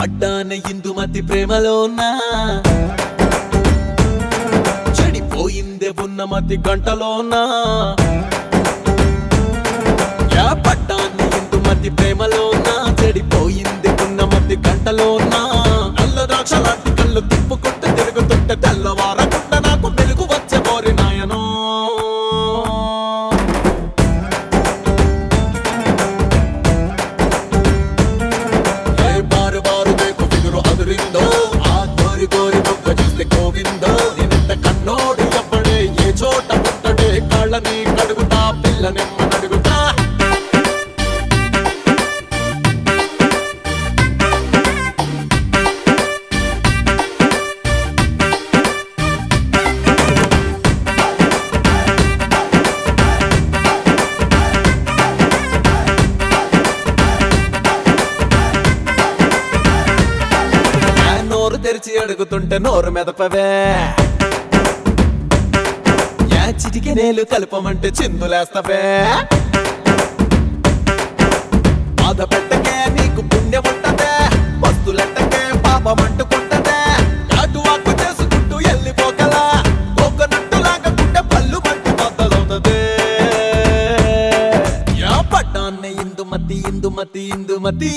పడ్డాన ఇందుమతి ప్రేమలోనా చెడిపోయిందే ఉన్నమతి గంటలోనా యా పడ్డాన ఇందుమతి ప్రేమలోనా చెడిపోయింది ఉన్నమతి గంటలోనా నల్ల ద్రాక్ష లాంటి కళ్ళు తిప్పుకుంటూ తిరుగుతుంటే తెల్లవారకుండా నాకు వెలుగు వచ్చే కోరి నాయనో ఏ బారు బారు వేకు ఫిగురు అదురిందో ఆ కోరి కోరి మొక్క చూస్తే గోవిందో నిన్నెంత కన్నోడు ఎవ్వడే ఏ చోట పుట్టడే కాళ్ళని కడుగుతా పిల్లనెమ్మ అడుగుతా ఆ నోరు తెరిచి అడుగుతుంటే నోరు మెదపవే యా చిటికి నేలు కలపమంటే చిందులేస్తవే బాధ పెట్టకే నీకు పుణ్యం ఉంటదే వస్తులెట్టకే పాపం అంటుకుంటదే అటు వాకు చేసుకుంటూ వెళ్ళిపోగలా కోకనట్టు లాగకుంటే పళ్ళు మంటి బద్దలవుతదే యా పడ్డాన్నే ఇందుమతి ఇందుమతి ఇందుమతి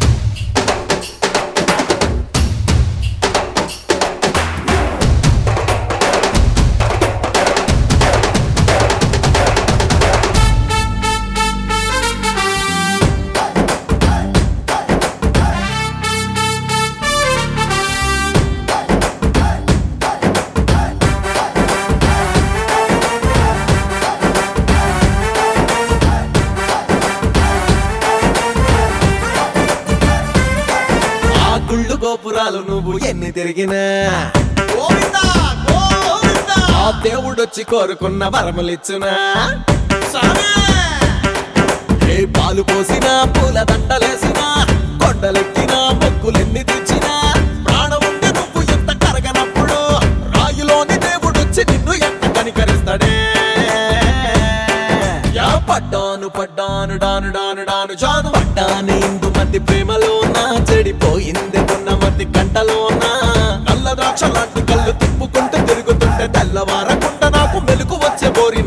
ఆ గుళ్ళు గోపురాలు నువ్వు ఎన్ని తిరిగినా ఆ దేవుడొచ్చి కోరుకున్న వరములిచ్చునా ఏ పాలు పోసినా పూల దండలేసినా కొండలెక్కినా మొక్కులెన్ని తెచ్చినా ప్రాణం ఉంటే నువ్వు ఎంత కరగనప్పుడు రాయులోని దేవుడొచ్చి నిన్ను ఎంత కనికరిస్తాడే యా పడ్డాను పడ్డాను డాను డాను డాను జాను పడ్డాను ఇందు మతి ప్రేమలోన చెడిపోయింది ఉన్న మతి కంటలోన నల్ల ద్రాక్ష లాంటి కళ్ళు తిప్పుకుంటూ తిరుగుతుంటే తెల్లవారకుండా నాకు మెలుగు వచ్చే బోరి